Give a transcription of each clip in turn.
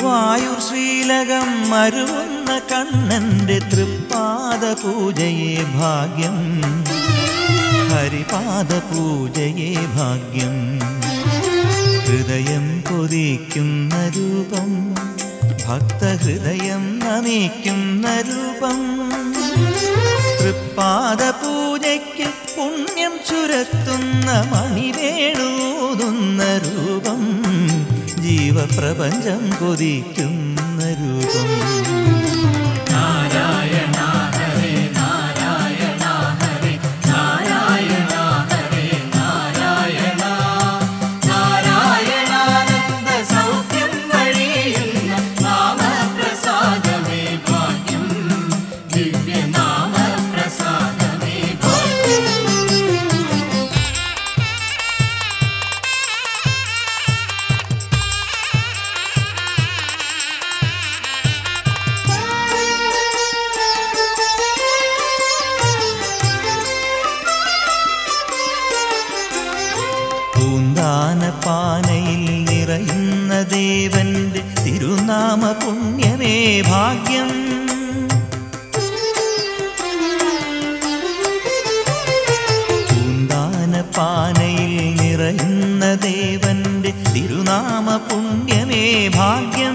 ഗുരുവായൂർ ശ്രീലകം മരുവുന്ന കണ്ണന്റെ തൃപ്പാദ പൂജയെ ഭാഗ്യം ഹരിപാദ പൂജയെ ഭാഗ്യം ഹൃദയം കൊതിക്കുന്ന രൂപം ഭക്തഹൃദയം നമിക്കുന്ന രൂപം തൃപ്പാദ പൂജയ്ക്ക് പുണ്യം ചുരത്തുന്ന മണിവേണൂതുന്ന രൂപം ജീവപ്രപഞ്ചം കൊതിക്കുന്ന രൂപം നാരായണാനന്ദ സൗഖ്യം വഴിയുന്ന നാമപ്രസാദമേ ഭാഗ്യം ദിവ്യ നാമപ്രസാദമേ ഭാഗ്യം പൂന്താന പാനയിൽ നിറയുന്ന ദേവന്റെ തിരുനാമ പുണ്യമേ ഭാഗ്യം പൂന്താന പാനയിൽ നിറയുന്ന ദേവന്റെ തിരുനാമ പുണ്യമേ ഭാഗ്യം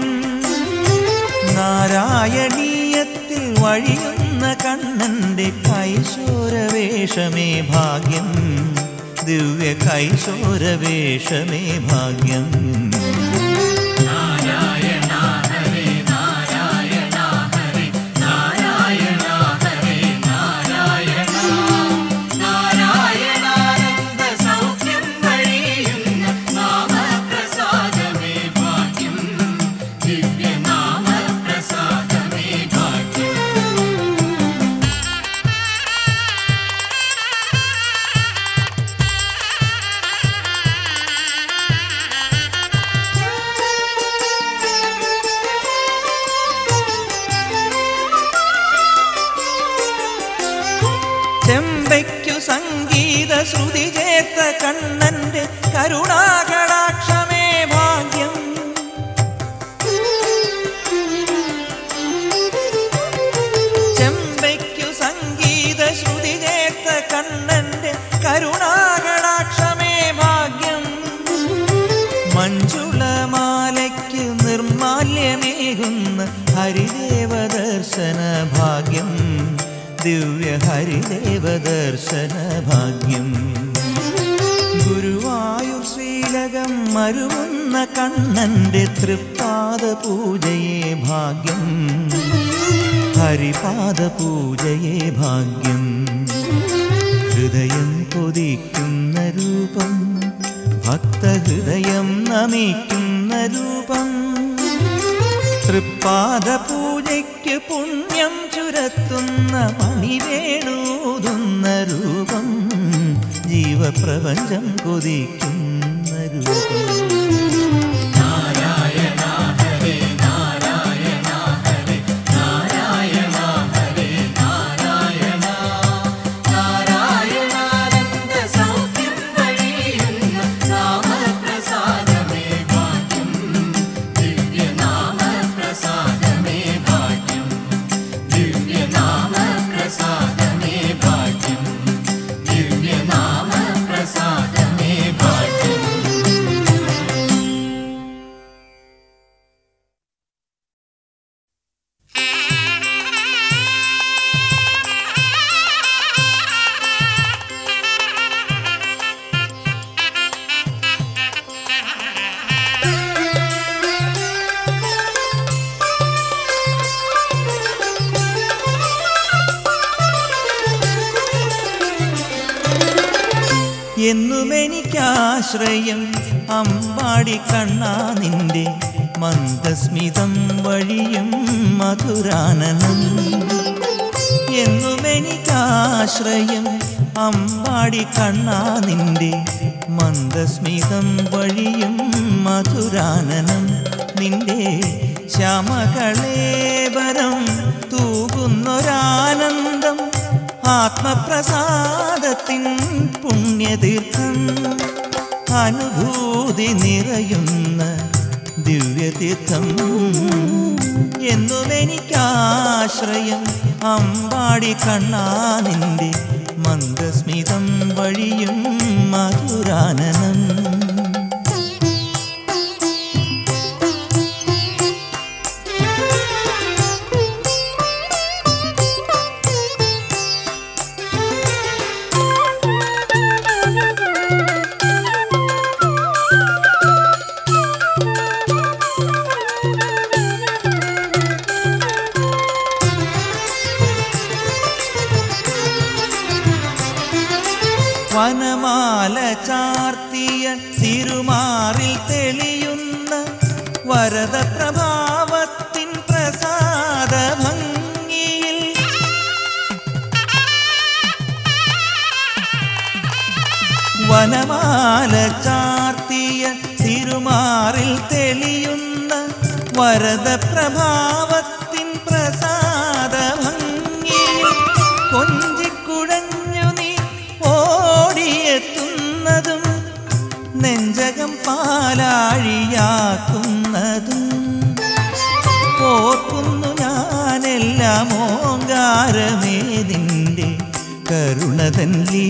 നാരായണീയത്തിൽ വഴിയുന്ന കണ്ണന്റെ കൈശോരവേഷമേ ഭാഗ്യം ദിവ്യ കൈശോരവേഷമേ ഭാഗ്യം നാരായണാനന്ദ സൗഖ്യം വഴിയുന്ന നാമപ്രസാദമേ ഭാഗ്യം ദിവ്യ നാമപ്രസാദമേ ഭാഗ്യം ചെമ്പയ്ക്കു സംഗീത ശ്രുതി ചേർത്ത കണ്ണന്റെ കരുണാകടാക്ഷമേ ഭാഗ്യം ചെമ്പയ്ക്കു സംഗീത ശ്രുതി ചേർത്ത കണ്ണന്റെ കരുണാകടാക്ഷമേ ഭാഗ്യം മഞ്ജുളമാലയ്ക്ക് നിർമാല്യമേകുന്ന ഹരിദേവ ദർശന ഭാഗ്യം ദിവ്യ ഹരിദേവ ദർശന ഭാഗ്യം ഗുരുവായൂർ ശ്രീലകം മരുവുന്ന കണ്ണന്റെ തൃപ്പാദ പൂജയെ ഭാഗ്യം ഹരിപാദ പൂജയെ ഭാഗ്യം ഹൃദയം കൊതിക്കുന്ന രൂപം ഭക്തഹൃദയം നമിക്കുന്ന രൂപം തൃപ്പാദ പൂജയ്ക്ക് പുണ്യം ചുരത്തുന്ന മണിവേണൂതുന്ന രൂപം ജീവപ്രപഞ്ചം കൊതിക്കുന്ന രൂപം നാരായണാനന്ദ സൗഖ്യം വഴിയുന്ന നാമപ്രസാദമേ ഭാഗ്യം ദിവ്യ നാമപ്രസാദമേ ഭാഗ്യം ദിവ്യ നാമപ്രസാദമേ ഭാഗ്യം ദിവ്യ നാമപ്രസാദമേ ഭാഗ്യം എന്നുമെനിക്കാശ്രയം അമ്പാടി കണ്ണാ നിന്റെ മന്ദസ്മിതം വഴിയും മധുരാനനം എന്നുമെനിക്കാശ്രയം അമ്പാടി കണ്ണാ നിന്റെ മന്ദസ്മിതം വഴിയും മധുരാനനം നിന്റെ ശ്യാമകളേവരം തൂകുന്നൊരാനന്ദം ആത്മപ്രസാദത്തിൻ പുണ്യതീർത്ഥം അനുഭൂതി നിറയുന്ന ദിവ്യതീർത്ഥം എന്നും എനിക്കാശ്രയം അമ്പാടി കണ്ണാ നിന്റെ മന്ദസ്മിതം വഴിയും മധുരാനനം വനമാല ചാർത്തിയ തിരുമാറിൽ തെളിയുന്ന വരദ പ്രഭാവത്തിൻ പ്രസാദ ഭംഗിയിൽ വനമാല ചാർത്തിയ തിരുമാറിൽ തെളിയുന്ന വരദ പ്രഭാവത്തിൻ പ്രസാദ ഭംഗിയിൽ കൊഞ്ചിക്കുഴഞ്ഞു നീ ഓടിയെത്തുന്നതും നെഞ്ചകം പാലാഴിയാക്കുന്നതും ഓർക്കുന്നു ഞാനെല്ലാം ഓങ്കാരമേതിൻ്റെ കരുണതൻ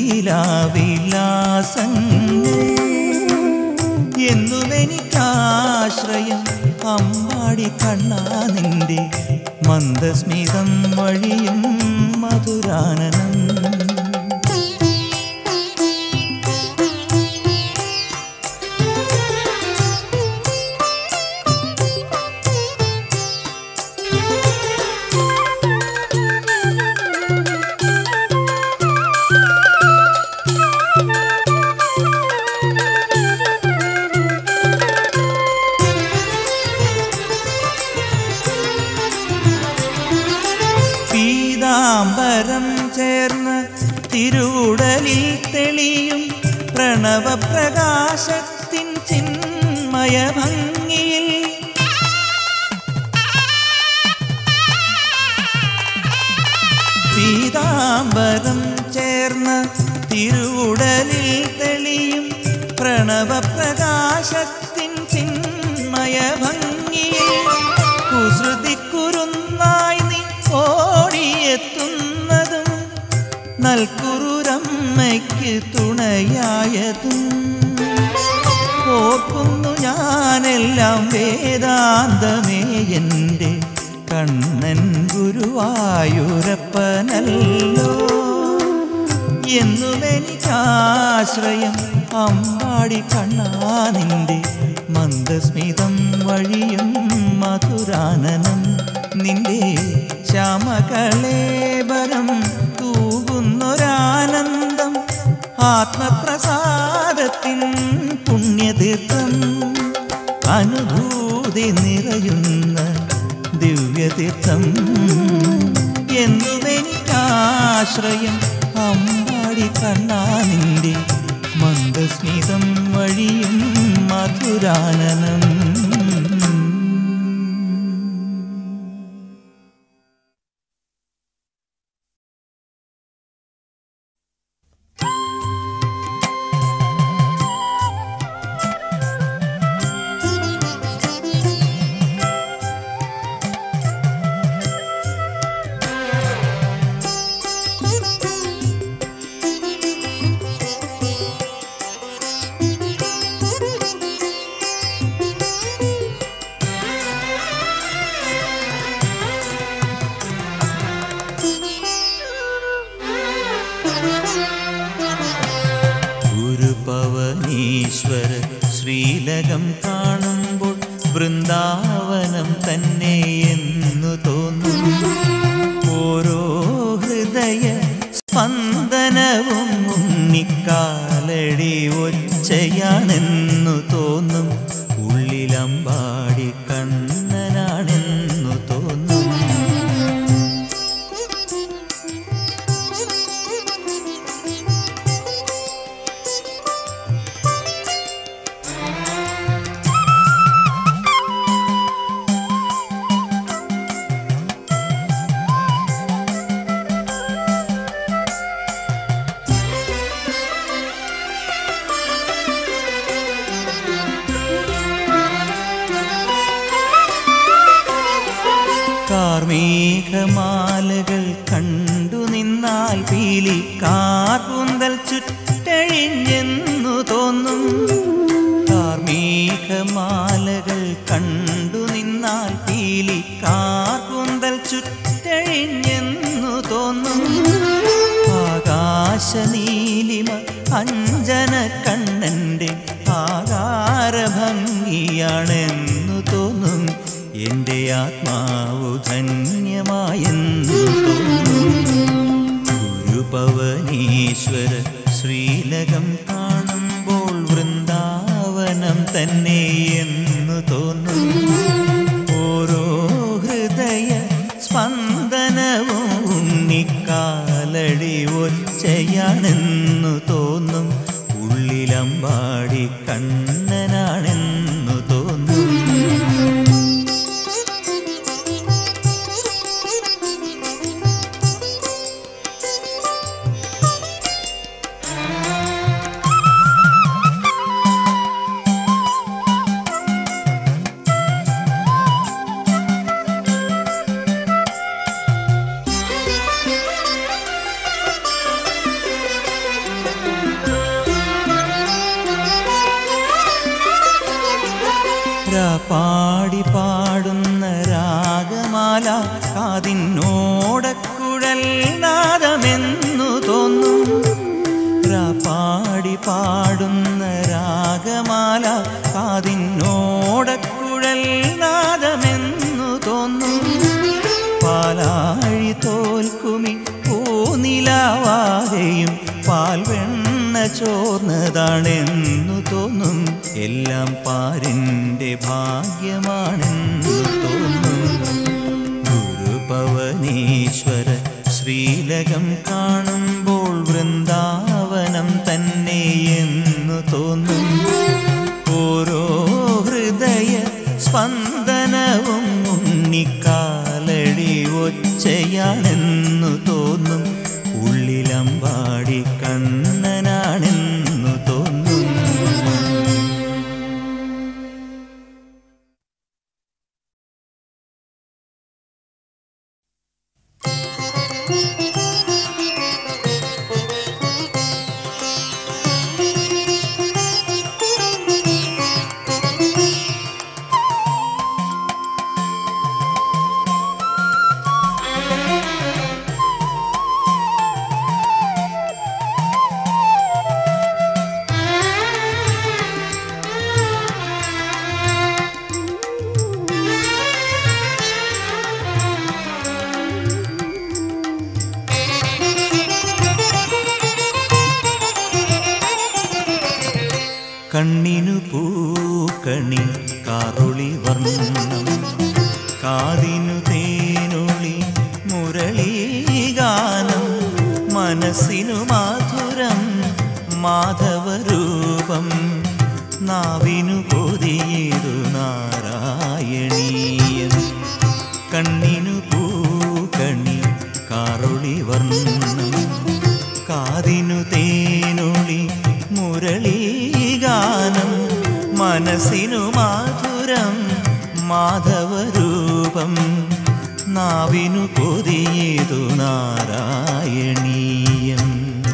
ലീലാവിലാസങ്ങൾ എന്നും എനിക്കാശ്രയം അമ്പാടി കണ്ണാ നിന്റെ മന്ദസ്മിതം വഴിയും മധുരാനനം പീതാംബരം ചേർന്ന് തിരുവുടലിൽ തെളിയും പ്രണവപ്രകാശത്തിൻ ചിന്മയ ഭംഗിയിൽ പീതാംബരം ചേർന്ന് തിരുവുടലിൽ തെളിയും പ്രണവപ്രകാശത്തിൻ ചിന്മയ ഭംഗിയിൽ കുസൃതിക്കുരുന്നായി നീ ഓടിയെത്തുന്നതും നൽകുറുരമ്മയ്ക്ക് തുണയായതും ഓർക്കുന്നു ഞാനെല്ലാം വേദാന്തമേ എൻ്റെ കണ്ണൻ ഗുരുവായൂരപ്പനല്ലോ എന്നും എനിക്കാശ്രയം അമ്പാടി കണ്ണാ നിന്റെ മന്ദസ്മിതം വഴിയും മധുരാനനം നിന്റെ ശ്യാമകളേബരം തൂകുന്നൊരാനന്ദം ആത്മപ്രസാദത്തിൻ പുണ്യതീർത്ഥം അനുഭൂതി നിറയുന്ന ദിവ്യതീർത്ഥം എന്നുമെനിക്കാശ്രയം അമ്പാടി കണ്ണാ നിന്റെ മന്ദസ്മിതം വഴിയും മധുരാനനം ഗുരുപവനീശ്വര ശ്രീലകം കാണുമ്പോൾ വൃന്ദാവനം തന്നെ എന്നു തോന്നും ഓരോ ഹൃദയ സ്പന്ദനവും ഉണ്ണിക്കാലടി ഒച്ചയാണെന്നു തോന്നും ഉള്ളിലമ്പാടി കണ്ണനാണെന്നു തോന്നും കാർമേഘമാലകൾ കണ്ടു നിന്നാൽ പീലി കാർപുന്തൽ ചുറ്റഴിഞ്ഞെന്നു തോന്നും കാർമേഘമാലകൾ കണ്ടു നിന്നാൽ പീലി കാർപുന്തൽ ചുറ്റഴിഞ്ഞെന്നു തോന്നും ആകാശനീലിമ അഞ്ജന കണ്ണൻ്റെ ആകാരഭംഗിയാണെന്നു തോന്നും എൻ്റെ ആത്മാവു ധന്യമായെന്നു തോന്നും ഗുരുപവനീശ്വര ശ്രീലകം കാണുമ്പോൾ വൃന്ദാവനം തന്നെ എന്നു തോന്നും ഓരോ ഹൃദയ സ്പന്ദനവും ഉണ്ണിക്കാലടി ഒച്ചയാണെന്നു തോന്നും ഉള്ളിലമ്പാടി കണ്ണനാണെന്നു തോന്നും പാടി പാടുന്ന രാഗമാല കാതിനോടക്കുഴൽ നാദമെന്നു തോന്നും പാടി പാടുന്ന രാഗമാല കാതിനോടക്കുഴൽ നാദമെന്നു തോന്നും പാലാഴി തോൽക്കുമി പൂനിലാവാകയും പാൽ വെണ്ണ ചോർന്നതാണെന്നു തോന്നും എല്ലാം പാരിൻ്റെ ഭാഗ്യമാണെന്നു തോന്നും ഗുരുപവനീശ്വര ശ്രീലകം കാണുമ്പോൾ വൃന്ദാവനം തന്നെ എന്നു തോന്നും ഓരോ ഹൃദയ സ്പന്ദനവും ഉണ്ണിക്കാലടി ഒച്ചയാണെന്നു തോന്നും ഉള്ളിലമ്പാടി കണ്ണനാണെന്നു തോന്നും കണ്ണിനു പൂക്കണി കാറുളി വർണ്ണം കാതിനു തേനൊളി മുരളീഗാനം മനസ്സിനു മാധുരം മാധവരൂപം നാവിനു കൊതിയേതു നാരായണീയം കണ്ണിനു പൂക്കണി കാറുളി വർണ്ണം കാതിനു തേനൊളി മുരളീഗാനം മനസ്സിനു മാധുരം മാധവരൂപം നാവിനു കൊതിയേതു നാരായണീയം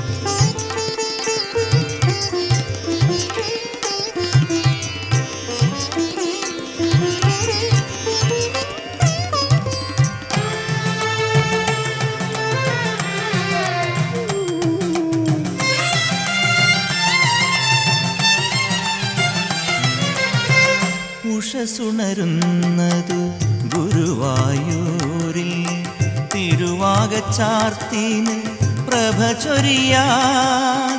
ഉഷസുണരുന്നതു ഗുരുവായൂരിൽ തിരുവാകച്ചാർത്തിന് പ്രഭ ചൊരിയാൻ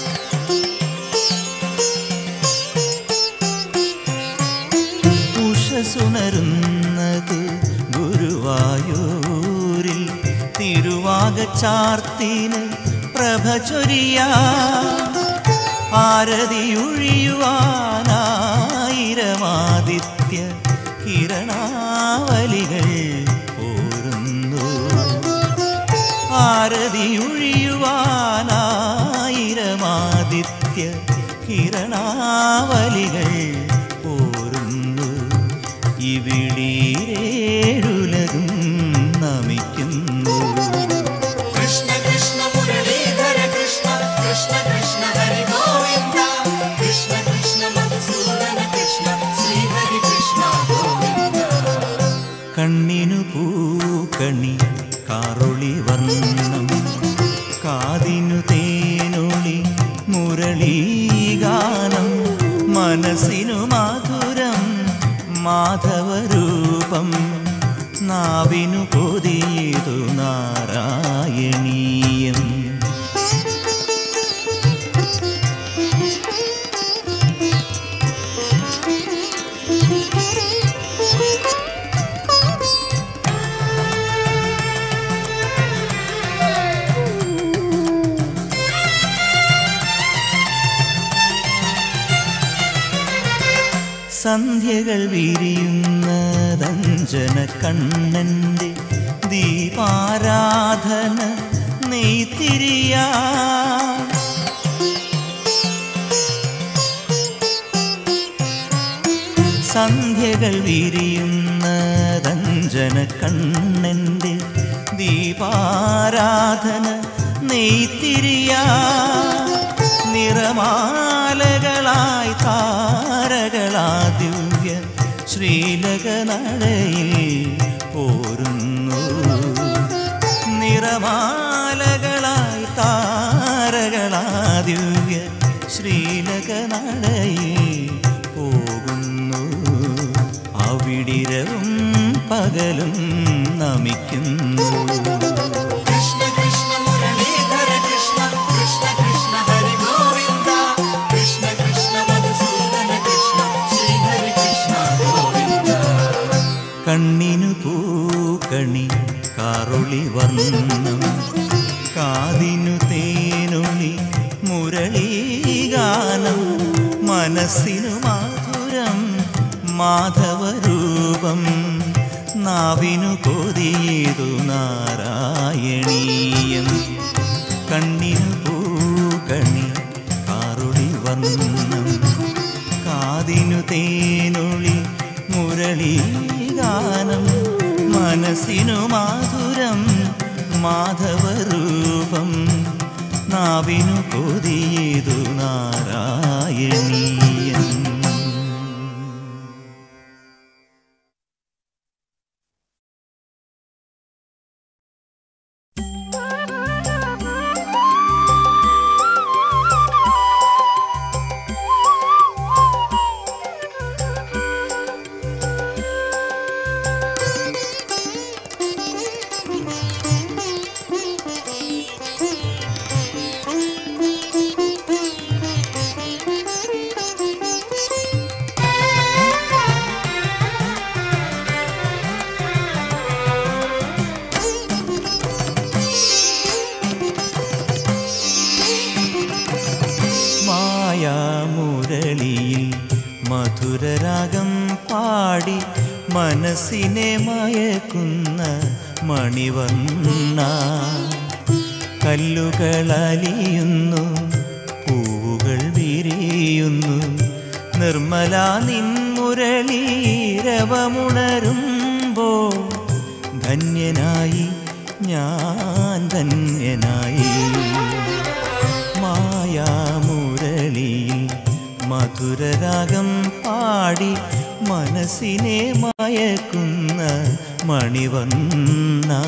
ഉഷസുണരുന്നത് ഗുരുവായൂരിൽ തിരുവാകച്ചാർത്തിന് പ്രഭ ചൊരിയാൻ ആരതിയൊഴിയുവാനായിരമാദിത്യ കിരണാവലികൾ പോരുന്നു ആരതിയൊഴിയുവാനായിരമാദിത്യ കിരണാവലികൾ പോരുന്നു ഇവിടീരേഴുലകും കാറൊളി വർണ്ണം കാതിനു തേനൊളി മുരളീഗാനം മനസ്സിനു മധുരം മാധവരൂപം നാവിനു കൊതിയതു നാരായണീയം സന്ധ്യകൾ വിരിയുന്നതഞ്ജന കണ്ണൻ്റെ ദീപാരാധന നെയ്ത്തിരിയാ സന്ധ്യകൾ വിരിയുന്നതഞ്ജന കണ്ണൻ്റെ ദീപാരാധന നെയ്ത്തിരിയാ നിറമാലകളായി താരകളാ ദിവ്യ ശ്രീലകനടയിൽ പോരുന്നു നിറമാലകളായി താരകളാ ദിവ്യ ശ്രീലകനടയിൽ പോകുന്നു അവിടിരവും പകലും നമിക്കുന്നു കൃഷ്ണ കൃഷ്ണ മുരളീധര കൃഷ്ണ കൃഷ്ണ കൃഷ്ണ ഹരി ഗോവിന്ദ കൃഷ്ണ കൃഷ്ണ മധുസൂദന കൃഷ്ണ ശ്രീ ഹരി കൃഷ്ണ ഗോവിന്ദ കണ്ണിനു പൂക്കണി കാറൊളി വർണ്ണം കാതിനു തേനൊളി മുരളീഗാനം മനസ്സിനു മാധുരം മാധവരൂപം നാവിനു കൊതിയതു നാരായണീയം കണ്ണിനു പൂക്കണി കാറൊളി വർണ്ണം കാതിനു തേനൊളി മുരളീഗാനം മനസ്സിനു മാധുരം മാധവരൂപം നാവിനു കൊതിയതു നാരായണീയം മായാമുരളിയിൽ മധുരരാഗം പാടി മനസ്സിനെ മയക്കുന്ന മണിവർണ്ണ കല്ലുകളലിയുന്നു പൂവുകൾ വിരിയുന്നു നിർമ്മല നിൻമുരളീരവമുണരുമ്പോൾ ധന്യനായി ഞാൻ ധന്യനായി മായാമുരളിയിൽ മധുരരാഗം പാടി മനസ്സിനെ മയക്കുന്ന മണിവന്ന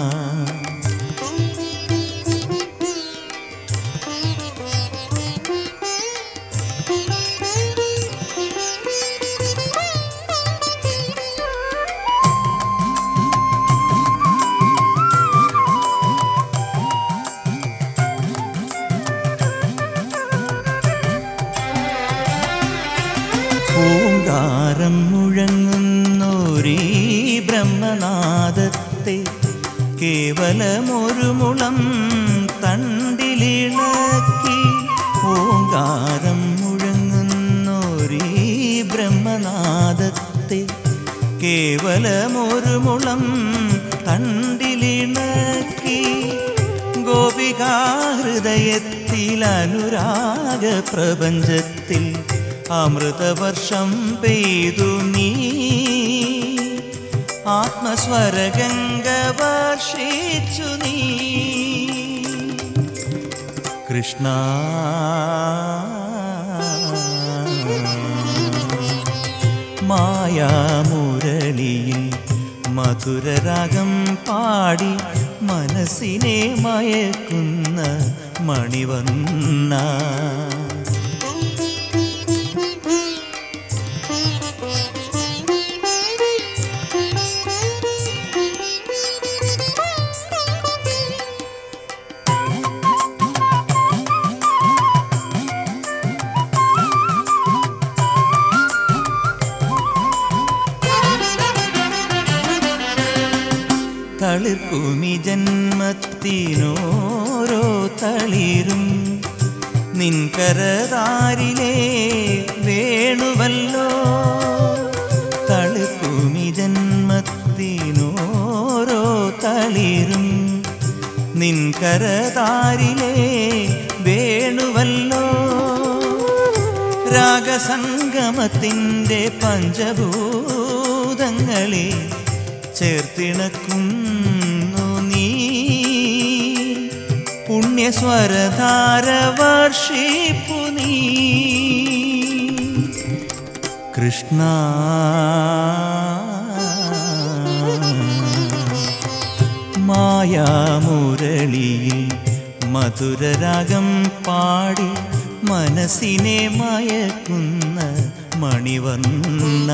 പൂങ്കാരം മുഴങ്ങുന്നോരീ ബ്രഹ്മനാദത്തെ കേവലമൊരു മുളം തണ്ടിലിളക്കി ഓങ്കാരം മുഴങ്ങുന്നോരീ ബ്രഹ്മനാദത്തെ കേവലമൊരു മുളം തണ്ടിലിണക്കി ഗോപികാഹൃദയത്തിൽ അനുരാഗ പ്രപഞ്ചത്തിൽ അമൃതവർഷം പെയ്തു നീ ആത്മസ്വരഗംഗ വർഷിച്ചു നീ കൃഷ്ണ മായാമുരളിയിൽ മധുരരാഗം പാടി മനസ്സിനെ മയക്കുന്ന മണിവന്ന തളിർക്കുമി ജന്മത്തിനോരോ തളിരും നിൻകരതാരിലെ വേണുവല്ലോ തളിർക്കുമി ജന്മത്തിനോരോ തളിരും നിൻകരതാരിലെ വേണുവല്ലോ രാഗസംഗമത്തിൻ്റെ പഞ്ചഭൂതങ്ങളെ ചേർത്തിണക്കുന്നു നീ പുണ്യസ്വരധാര വർഷിപ്പു നീ കൃഷ്ണ മായാമുരളിയിൽ മധുരരാഗം പാടി മനസ്സിനെ മയക്കുന്ന മണിവന്ന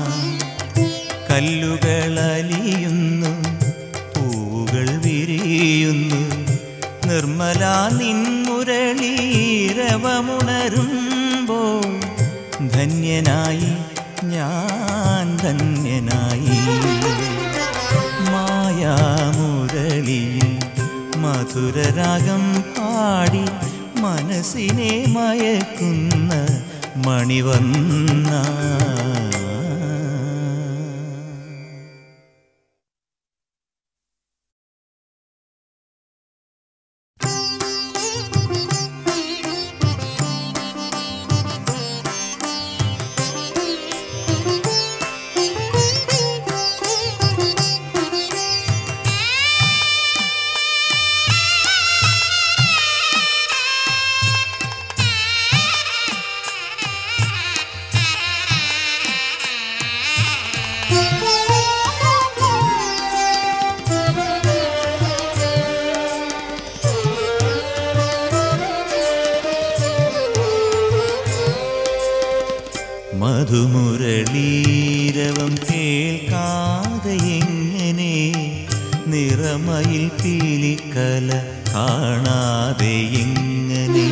കല്ലുകളലിയുന്നു പൂവുകൾ വിരിയുന്നു നിർമ്മല നിൻമുരളീരവമുണരുമ്പോൾ ധന്യനായി ഞാൻ ധന്യനായി മായാമുരളിയിൽ മധുരരാഗം പാടി മനസ്സിനെ മയക്കുന്ന മണിവന്ന മധുമുരളീരവം കേൾക്കാതെ എങ്ങനെ നിറമയിൽ പീലിക്കല കാണാതെ എങ്ങനെ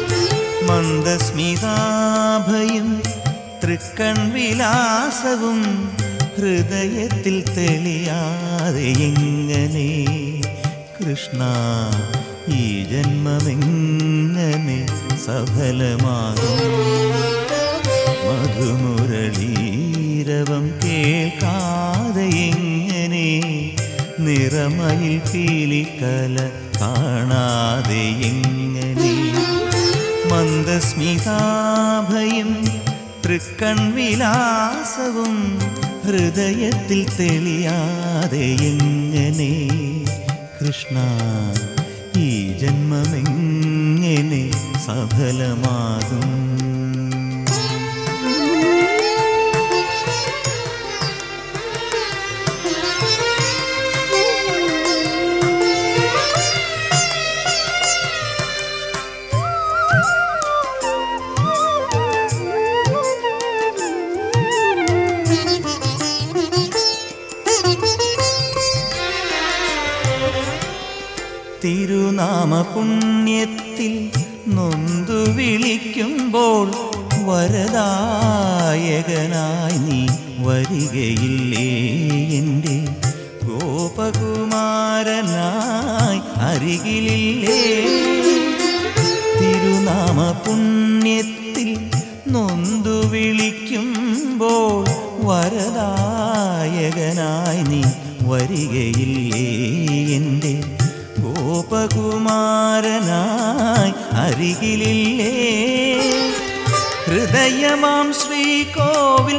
മന്ദസ്മിതാഭയും തൃക്കൺ വിലാസവും ഹൃദയത്തിൽ തെളിയാതെ എങ്ങനെ കൃഷ്ണ ഈ ജന്മമെങ്ങനെ സഫലമാകും മധുമുരളീരവം കേൾക്കാതെ എങ്ങനെ നിറമയിൽ പീലിക്കല കാണാതെ എങ്ങനെ മന്ദസ്മിതാഭയും തൃക്കൺ വിലാസവും ഹൃദയത്തിൽ തെളിയാതെ എങ്ങനെ കൃഷ്ണ ഈ ജന്മമെങ്ങനെ സഫലമാകും തിരുനാമ പുണ്യത്തിൽ നൊന്തു വിളിക്കുമ്പോൾ വരദായകനായി നീ വരികയില്ലേ എൻ്റെ ഗോപകുമാരനായി അരികിലില്ലേ തിരുനാമ പുണ്യത്തിൽ നൊന്തു വിളിക്കുമ്പോൾ വരദായകനായി നീ വരികയില്ലേ എൻ്റെ ഗോപകുമാരനായി അരികിലില്ലേ ഹൃദയമാം ശ്രീകോവിൽ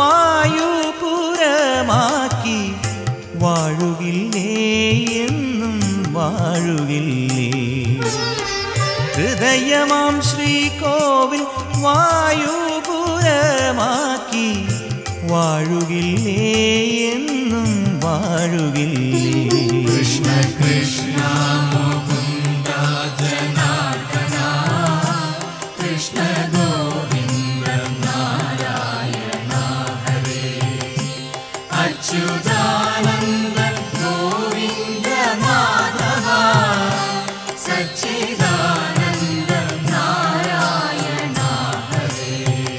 വായുപുരമാക്കി വാഴുകില്ലേ എന്നും വാഴുകില്ലേ ഹൃദയമാം ശ്രീകോവിൽ വായുപുരമാക്കി വാഴുകില്ലേ എന്നും വാഴുകില്ലേ കൃഷ്ണ കൃഷ്ണ മുകുന്ദ ജനാർദ്ദന കൃഷ്ണ ഗോവിന്ദ നാരായണ ഹരേ അച്യുതാനന്ദ ഗോവിന്ദ മാധവ സച്ചിദാനന്ദ നാരായണ ഹരേ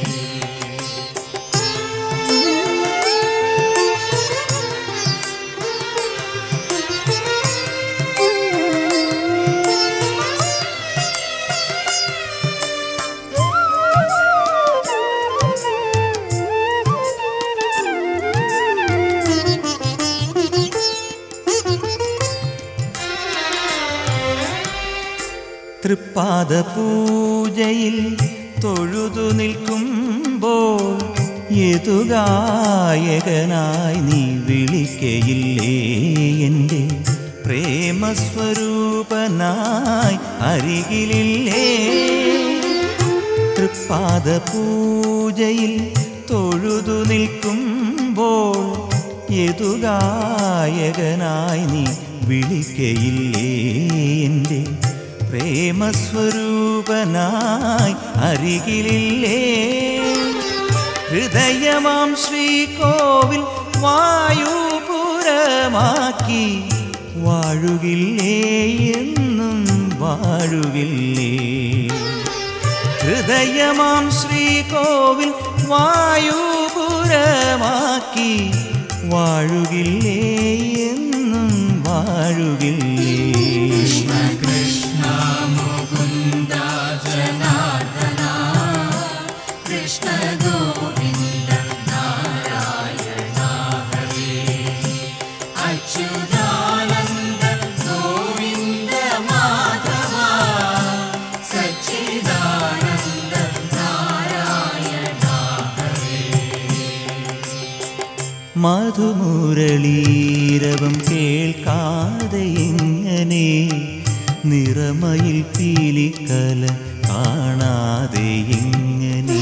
തൃപ്പാദ പൂജയിൽ തൊഴുതു നിൽക്കുമ്പോൾ യതുഗായകനായി നീ വിളിക്കയില്ലേ എൻ്റെ പ്രേമസ്വരൂപനായി അരികിലില്ലേ തൃപ്പാദ പൂജയിൽ തൊഴുതു നിൽക്കുമ്പോൾ യതുഗായകനായി നീ വിളിക്കയില്ലേ എൻ്റെ പ്രേമസ്വരൂപനായി അരികിലില്ലേ ഹൃദയമാം ശ്രീകോവിൽ വായുപുരമാക്കി വാഴുകില്ലേ എന്നും വാഴുകില്ലേ ഹൃദയമാം ശ്രീകോവിൽ വായുപുരമാക്കി വാഴുകില്ലേ എന്നും വാഴുകില്ലേ കൃഷ്ണ കൃഷ്ണ മുകുന്ദ ജനാർദ്ദന കൃഷ്ണ ഗോവിന്ദ നാരായണ ഹരേ അച്യുതാനന്ദ ഗോവിന്ദ മാധവ സച്ചിദാനന്ദ നാരായണ ഹരേ മധുമുരളീരവം കേൾക്കാതെ എങ്ങനെ നിറമയിൽ പീലിക്കല കാണാതെ എങ്ങനെ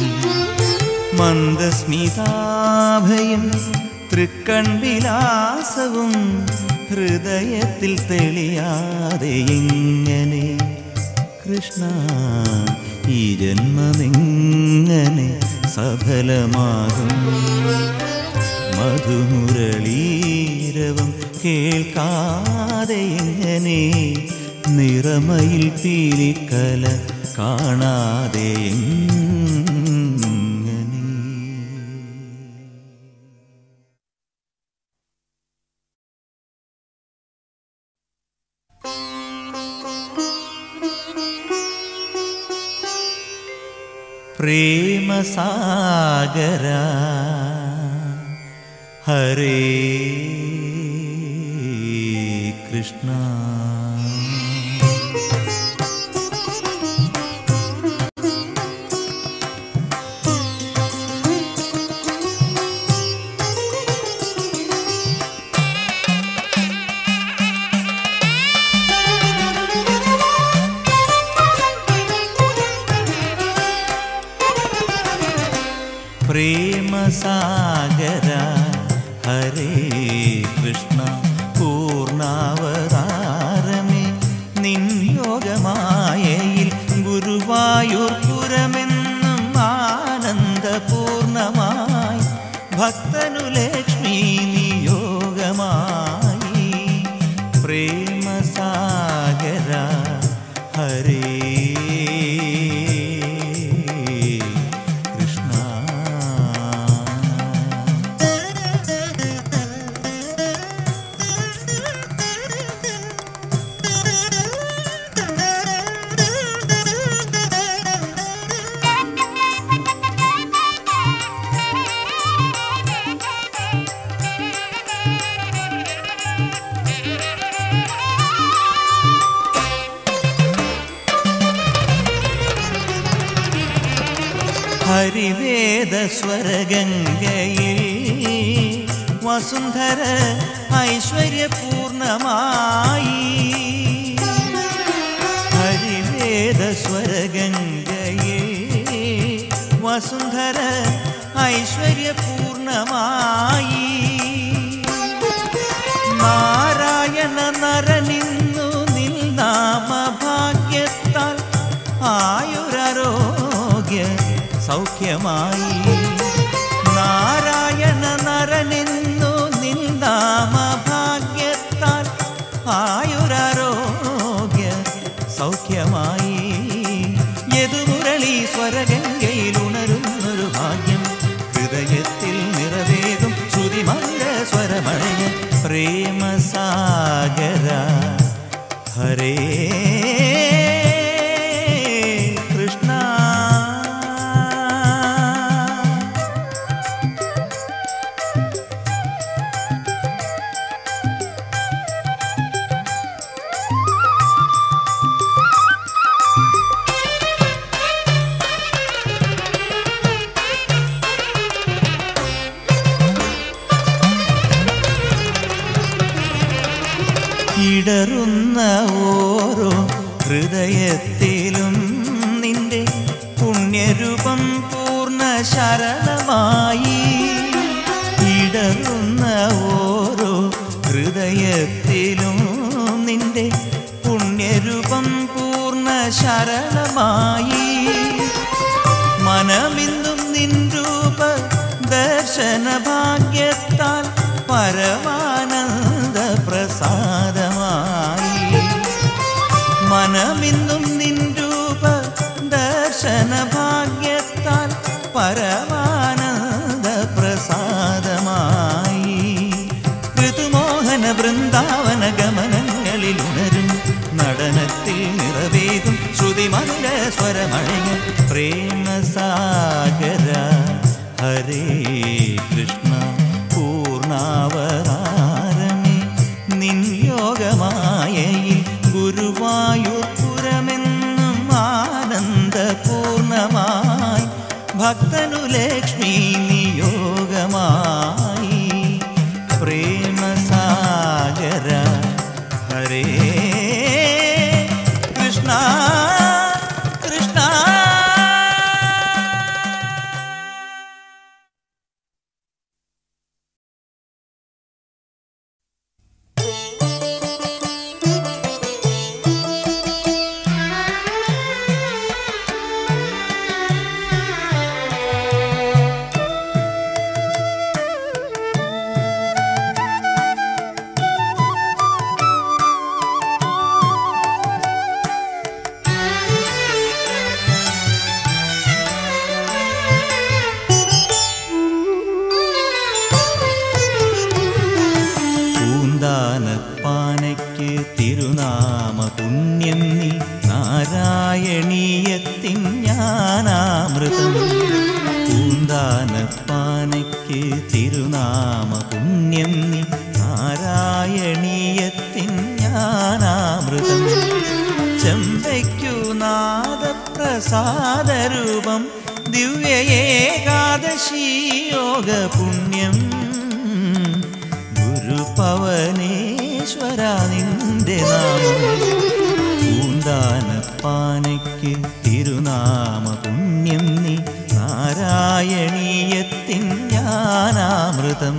മന്ദസ്മിതാഭയം തൃക്കൺവിലാസവും ഹൃദയത്തിൽ തെളിയാതെ എങ്ങനെ കൃഷ്ണ ഈ ജന്മമെങ്ങനെ സഫലമാകും മധുമുരളീരവം കേൾക്കാതെ എങ്ങനെ നിറമയിൽ പീലിക്കല കാണാതെ എങ്ങനെ പ്രേമസാഗര ഹരേ കൃഷ്ണ പ്രേമസാഗര ഹരേ കൃഷ്ണ പൂർണാവതാരമേ നിൻ യോഗമായയിൽ ഗുരുവായൂർപുരമെന്നും ആനന്ദപൂർണമായി ഭക്തനു ലക്ഷ്മി നിയോഗമായി പ്രേമസാഗര ഹരേ കൃഷ്ണ ഹരിവേദ സ്വരഗംഗയിൽ വസുന്ധര ഐശ്വര്യപൂർണമായി ഹരിവേദ സ്വരഗംഗയിൽ വസുന്ധര ഐശ്വര്യപൂർണമായി പൂർണ്ണമായി നാരായണ നരനിന്നു നിൽ നാമഭാഗ്യത്താൽ ആയുരാരോഗ്യ സൗഖ്യമായി നാരായണ നരനിന്നു നിൽ നാമഭാഗ്യത്താൽ ആയുരാരോഗ്യ സൗഖ്യമായി യദുമുരളി സ്വരഗംഗയിൽ ഉണരുന്നൊരു ഭാഗ്യം ഹൃദയത്തിൽ നിറവേകും ശ്രുതിമല്ല സ്വരമഴയ പ്രേമസാഗര ഹരേ കൃഷ്ണ ഇടറുന്ന ഓരോ ഹൃദയത്തിലും നിന്റെ പുണ്യരൂപം പൂർണ്ണ ശരണമായി ഇടറുന്ന ഓരോ ഹൃദയത്തിലും നിന്റെ പുണ്യരൂപം പൂർണ്ണ ശരണമായി മനമിന്നും നിൻ രൂപ ദർശന ഭാഗ്യത്താൽ പരമാനന്ദ പ്രസാദമായി മനമിന്നും നിൻ രൂപ ദർശന ഭാഗ്യത്താൽ പരമാനന്ദ പ്രസാദമായി ഋതുമോഹന വൃന്ദാവന ഗമനങ്ങളിൽ ഉണരും നടനത്തിൽ നിറവേകും ശ്രുതിമല്ല സ്വരമഴയ പ്രേമസാഗര ഹരേ കൃഷ്ണ പൂർണാവതാരമേ നിൻ യോഗമായയിൽ ഗുരുവായൂർപുരമെന്നും ആനന്ദപൂർണമായി ഭക്തനു ലക്ഷ്മി നിയോഗമായി പ്രേമസാഗര ഹരേ കൃഷ്ണ കൃഷ്ണ പൂന്താനപ്പാനയ്ക്ക് തിരുനാമ പുണ്യം നീ നാരായണീയത്തിൻ ജ്ഞാനാമൃതം പൂന്താനപ്പാനയ്ക്ക് തിരുനാമ പുണ്യം നീ നാരായണീയത്തിൻ ജ്ഞാനാമൃതം ചെമ്പയ്ക്കു നാദപ്രസാദരൂപം ദിവ്യ ഏകാദശി യോഗ പുണ്യം ഗുരുപവനേശ്വര നിന്റെ നാമം പൂന്താനപ്പാനയ്ക്ക് തിരുനാമ പുണ്യം നീ നാരായണീയത്തിൻ ജ്ഞാനാമൃതം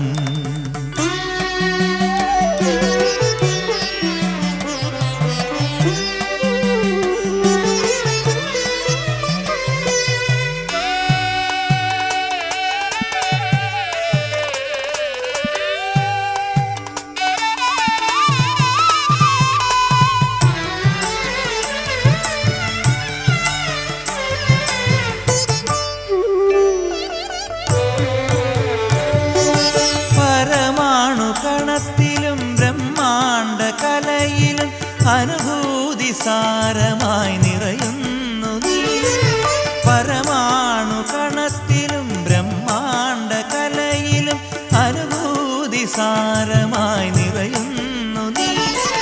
പരമാണു കണത്തിലും ബ്രഹ്മാണ്ട കലയിലും അനുഭൂതി സാരമായി നിറയുന്നു നീ പരമാണു കണത്തിലും ബ്രഹ്മാണ്ട കലയിലും അനുഭൂതി സാരമായി നിറയുന്നു നീ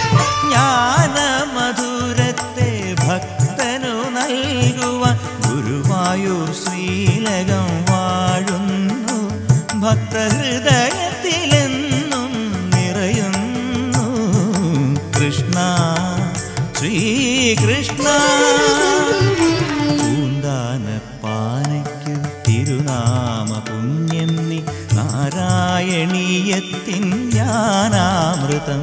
ജ്ഞാനമധുരത്തെ ഭക്തനു നൽകുവാൻ ഗുരുവായൂർ ശ്രീലകം വാഴുന്നു ഭക്തഹൃദയത്തിലെന്നും നിറയുന്നു കൃഷ്ണ ശ്രീകൃഷ്ണ പൂന്താനപ്പാനയ്ക്കു തിരുനാമ പുണ്യം നീ നാരായണീയത്തിൻ നാരായണീയത്തിൻ ജ്ഞാനാമൃതം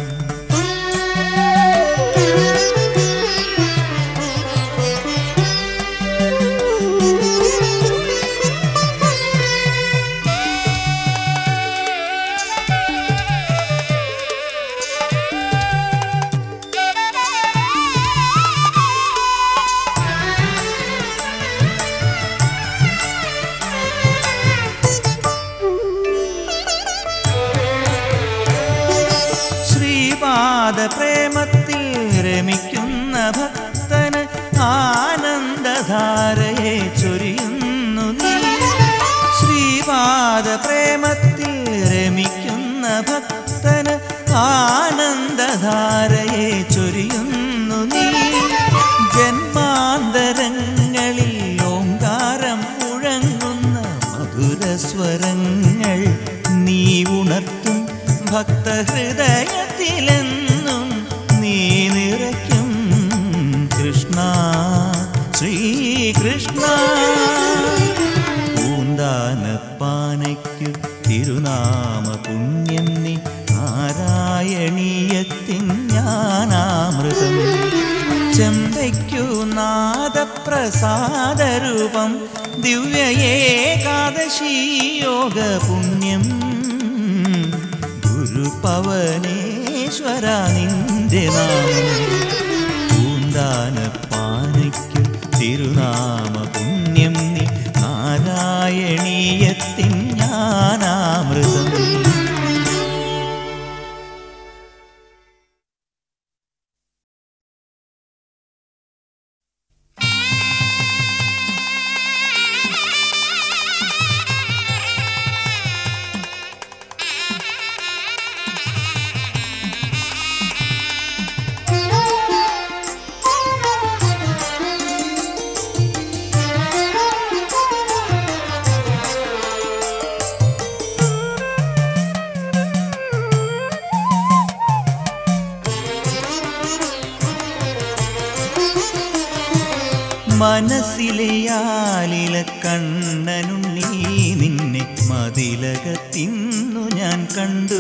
ശ്രീപാദ പ്രേമത്തിൽ രമിക്കുന്ന ഭക്തന് ആനന്ദധാരയെ ചൊരിയുന്നു നീ ശ്രീപാദ പ്രേമത്തിൽ രമിക്കുന്ന ഭക്തന് ആനന്ദധാരയെ ചൊരിയുന്നു നീ ജന്മാന്തരങ്ങളിൽ ഓങ്കാരം മുഴങ്ങുന്ന മധുരസ്വരങ്ങൾ നീ ഉണർത്തും ഭക്തഹൃദയത്തിലെന്നും നീ നിറയ്ക്കും കൃഷ്ണ ശ്രീകൃഷ്ണ പൂന്താനപ്പാനയ്ക്കു തിരുനാമ പുണ്യം നീ നാരായണീയത്തിൻ ജ്ഞാനാമൃതം ചെമ്പയ്ക്കു നാദപ്രസാദരൂപം ദിവ്യ ഏകാദശി യോഗ പുണ്യം ഗുരുപവനേശ്വര നിന്റെ നാമം പൂന്താനപ്പാനയ്ക്കു തിരുനാമ പുണ്യം നീ നാരായണീയത്തിൻ ജ്ഞാനാമൃതം മനസ്സിലെ ആലില കണ്ണനുണ്ണീ നിന്നെ മതിലകത്തിന്നു ഞാൻ കണ്ടു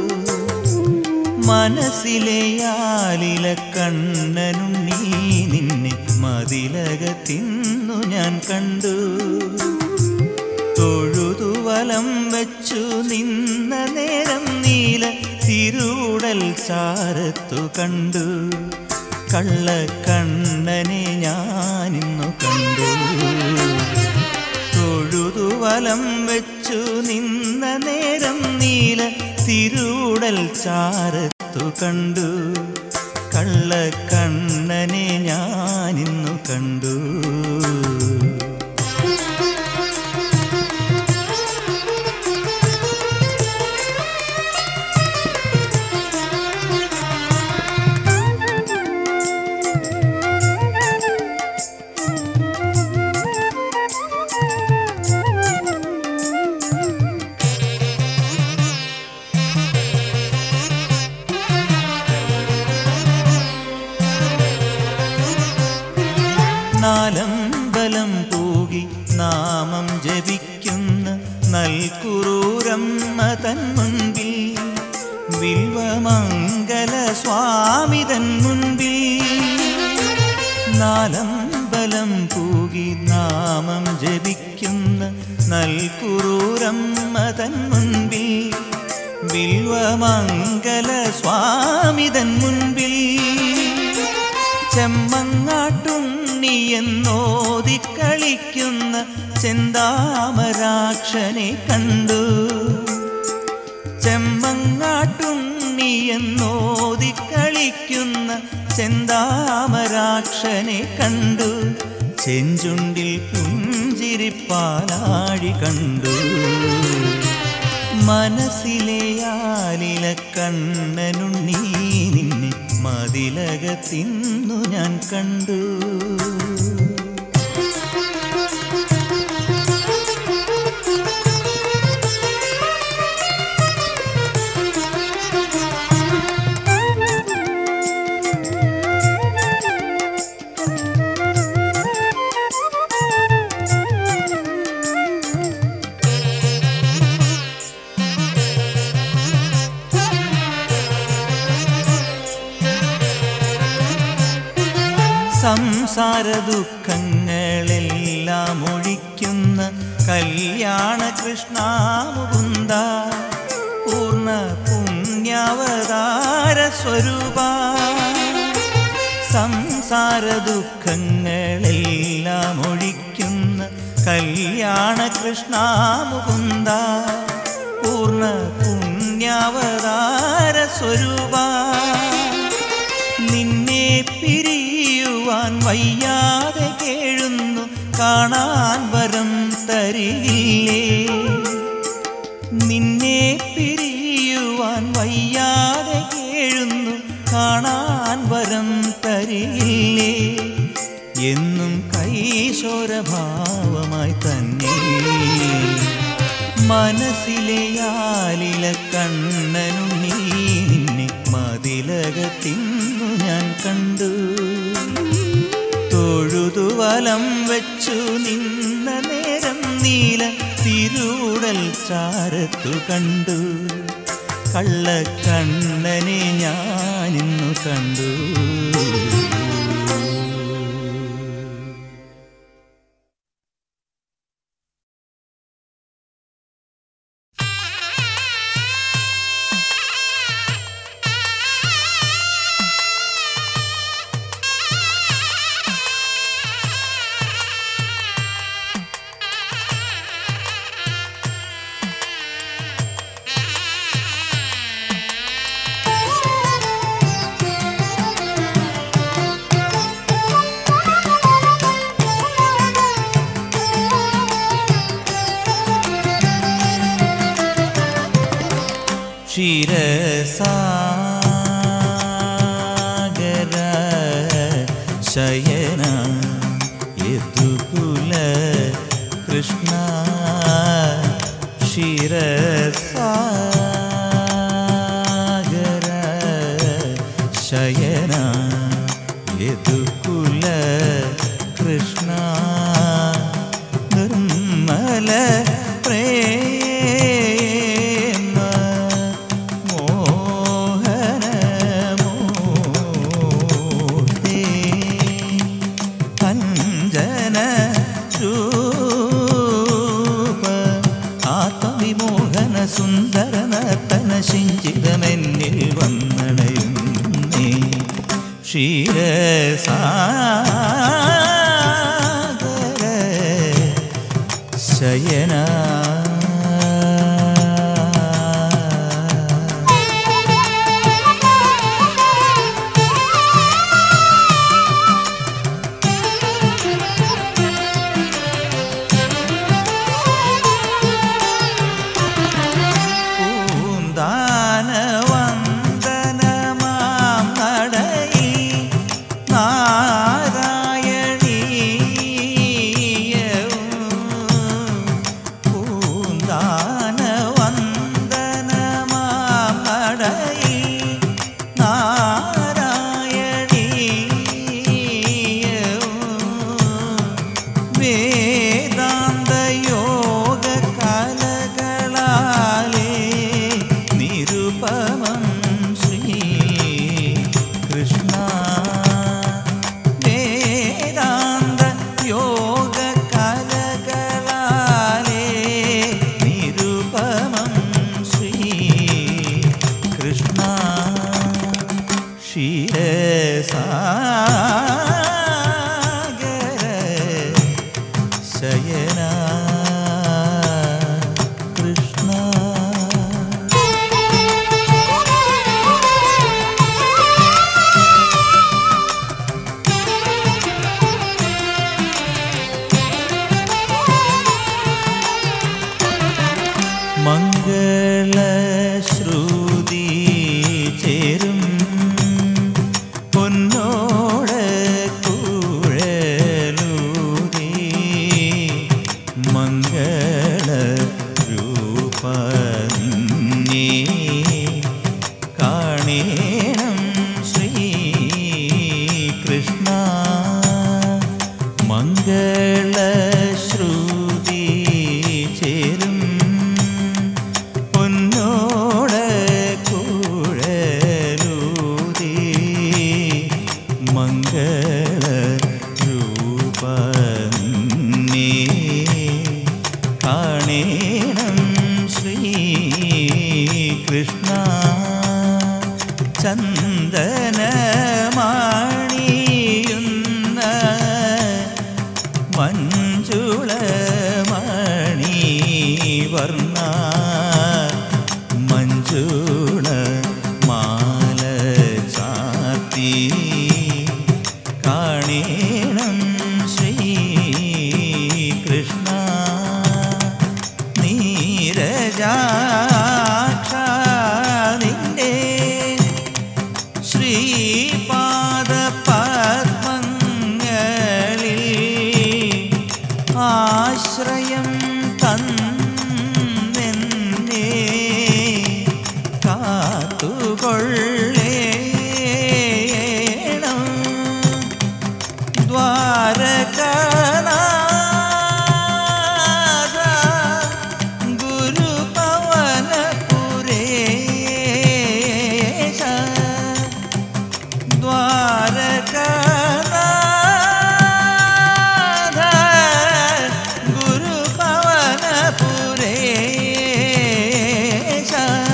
മനസ്സിലെ ആലില കണ്ണനുണ്ണീ നിന്നെ മതിലകത്തിന്നു ഞാൻ കണ്ടു തൊഴുതു വലം വച്ചു നിന്ന നേരം നീല തിരുടൽ ചാരത്തു കണ്ടു കള്ളക്കണ്ണനെ ഞാനിന്നു കണ്ടു തൊഴുതു വലം വെച്ചു നിന്ന നേരം നീല തിരുടൽ ചാരത്തു കണ്ടു കള്ളക്കണ്ണനെ ഞാനിന്നു കണ്ടു നാലമ്പലം തൂകി നാമം ജപിക്കുന്ന നൽകുറൂരമ്മ തൻ മുൻപിൽ വിൽവമംഗല സ്വാമി തൻ മുൻപിൽ നാലമ്പലം തൂകി നാമം ജപിക്കുന്ന നൽകുറൂരമ്മ തൻ മുൻപിൽ വിൽവമംഗല സ്വാമി തൻ മുൻപിൽ ചെമ്മങ്ങാട്ടുണ്ണി എന്നോതി കളിക്കുന്ന ചെന്താമരാക്ഷനെ കണ്ടു ചെമ്മങ്ങാട്ടുണ്ണി എന്നോതി കളിക്കുന്ന ചെന്താമരാക്ഷനെ കണ്ടു ചെഞ്ചുണ്ടിൽ പുഞ്ചിരിപ്പാലാഴി കണ്ടു മനസ്സിലെ ആലില കണ്ണനുണ്ണീ നിന്നെ മതിലകത്തിന്നു ഞാൻ കണ്ടു സംസാര ദുഃഖങ്ങളെല്ലാം ഒഴിക്കുന്ന കല്യാണ കൃഷ്ണ മുകുന്ദ പൂർണ്ണ പുണ്യാവതാര സ്വരൂപ സംസാര ദുഃഖങ്ങളെല്ലാം ഒഴിക്കുന്ന കല്യാണ കൃഷ്ണ മുകുന്ദ പൂർണ്ണ പുണ്യാവതാര സ്വരൂപ നിന്നെ പിരിയുവാൻ വയ്യാതെ കേഴുന്നു കാണാൻ വരം തരില്ലേ നിന്നെ പിരിയുവാൻ വയ്യാതെ കേഴുന്നു കാണാൻ വരം തരില്ലേ എന്നും കൈശോരഭാവമായി തന്നെ മനസ്സിലെ ആലില കണ്ണനുണ്ണി നിന്നെ മതിലകത്തിന്നു ഞാൻ കണ്ടു തൊഴുതു വലം വെച്ചു നിന്ന നേരം നീല തിരുടൽ ചാരത്തു കണ്ടു കള്ളക്കണ്ണനെ ഞാനിന്നു കണ്ടു ക്ഷീരസാഗര ശയന യദുകുല കൃഷ്ണ ക്ഷീരസാഗര ശയന യദുകുല കൃഷ്ണ നിർമ്മല പ്രേമ മോഹനമൂർത്തേ കഞ്ചന രൂപ ആത്മവിമോഹന സുന്ദര നർത്തന ശിഞ്ചിതമെന്നിൽ വന്നണയുന്നേ ക്ഷീരസാഗര ശയന പൂന്താന വന്ദനമാം നടയിൽ നാരായണീയവും പൂന്താന വന്ദനമാം നടയിൽ നാരായണീയവും വേദാന്ത യോഗ കലകളാലേ നിരുപമം ശ്രീ കൃഷ്ണ വേദാന്ത യോഗ കലകളാലേ നിരുപമം ശ്രീ കൃഷ്ണ ക്ഷീരസാഗര ശയന കൃഷ്ണ മംഗളശ്രുതി ചേരും പൊന്നോട് കുഴലൂരി മംഗള രൂപ നിന്നെ കാണേണം ശ്രീ കൃഷ്ണ മംഗളശ്രുതി ചേരും പൊന്നോട് കൃഷ്ണ ചന്ദനമാണിയുന്ന മഞ്ജുള മണി വർണ്ണ മഞ്ജുള മാല ചാത്തി കാണേണം ശ്രീ കൃഷ്ണ നീരജാക്ഷാതിൻ്റെ ശ്രീപാദ പത്മങ്ങളിൽ ആശ്രയം തന്നെന്നെ കാത്തുകൊള്ളേണം ദ്വാരകനാഥ ഗുരുപവനപുരേശ ദ്വാരകനാഥ ഗുരുപവനപുരേശ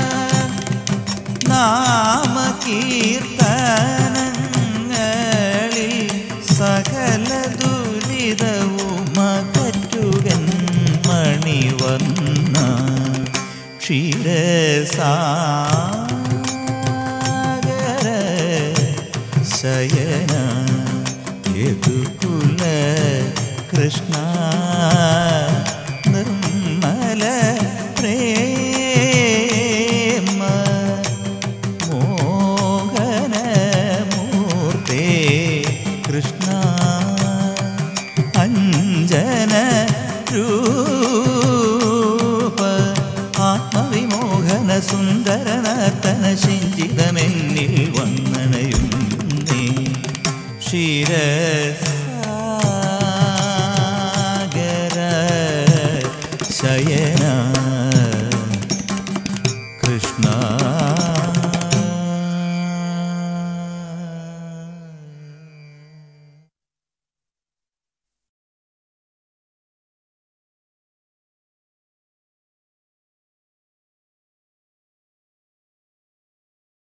നാമകീർത്തനങ്ങളിൽ സകല ദുരിതവും അകറ്റുകൻ മണിവർണ്ണ ക്ഷീരസാഗര ശയന യദുകുല കൃഷ്ണ നിർമ്മല പ്രേമ മോഹനമൂർത്തേ കൃഷ്ണ അഞ്ജന രൂപ ആത്മവിമോഹന സുന്ദരനർത്തന ശിഞ്ചിതമെന്നിൽ വന്നണയുന്നേ ക്ഷീരസാഗര ശയന കൃഷ്ണ